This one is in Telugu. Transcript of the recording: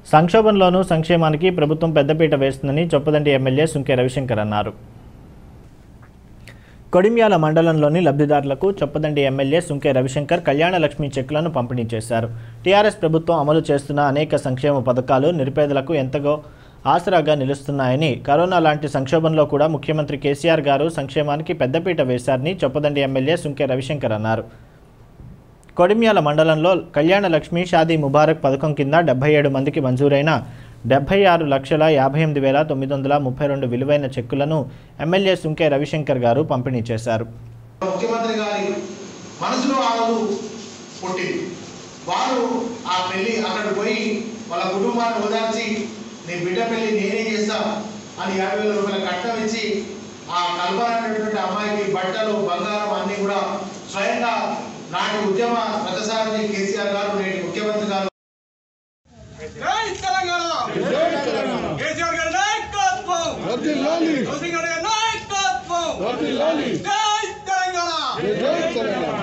సంక్షోభంలోనూ సంక్షేమానికి ప్రభుత్వం పెద్దపీట వేస్తుందని చొప్పదండి ఎమ్మెల్యే సుంకె రవిశంకర్ అన్నారు కొడిమ్యాల మండలంలోని లబ్ధిదారులకు చొప్పదండి ఎమ్మెల్యే సుంకె రవిశంకర్ కళ్యాణ లక్ష్మి చెక్కులను పంపిణీ చేశారు టీఆర్ఎస్ ప్రభుత్వం అమలు చేస్తున్న అనేక సంక్షేమ పథకాలు నిరుపేదలకు ఎంతగో ఆసరాగా నిలుస్తున్నాయని కరోనా లాంటి సంక్షోభంలో కూడా ముఖ్యమంత్రి కేసీఆర్ గారు సంక్షేమానికి పెద్దపీట వేశారని చొప్పదండి ఎమ్మెల్యే సుంకె రవిశంకర్ అన్నారు కొడిమ్యాల మండలంలో కళ్యాణ లక్ష్మి షాదీ ముబారక్ పథకం కింద డెబ్బై ఏడు మందికి మంజూరైన డెబ్బై ఆరు లక్షల యాభై ఎనిమిది వేల తొమ్మిది వందల ముప్పై రెండు విలువైన చెక్కులను ఎమ్మెల్యే సుంకే రవిశంకర్ గారు పంపిణీ చేశారు ముఖ్యమంత్రి గారి మనసులో ఆ రోజు పుట్టింది వారు ఆ పెళ్లి అక్కడ పోయి వాళ్ళ కుటుంబాన్ని ఓదార్చి నీ బిడ్డ పెళ్లి నేనే చేస్తా అని యాభై వేల రూపాయల కట్నం ఇచ్చి ఆ కల్పన అనేటువంటి అమ్మాయికి బట్టలు బంగారం అన్ని కూడా స్వయంగా నాటి ఉద్యమ రథసారథి కేసీఆర్ గారు నేటి ముఖ్యమంత్రి గారు జై తెలంగాణ కేసీఆర్ గారి నాయకత్వం కౌసింగ్ గారి నాయకత్వం జై తెలంగాణ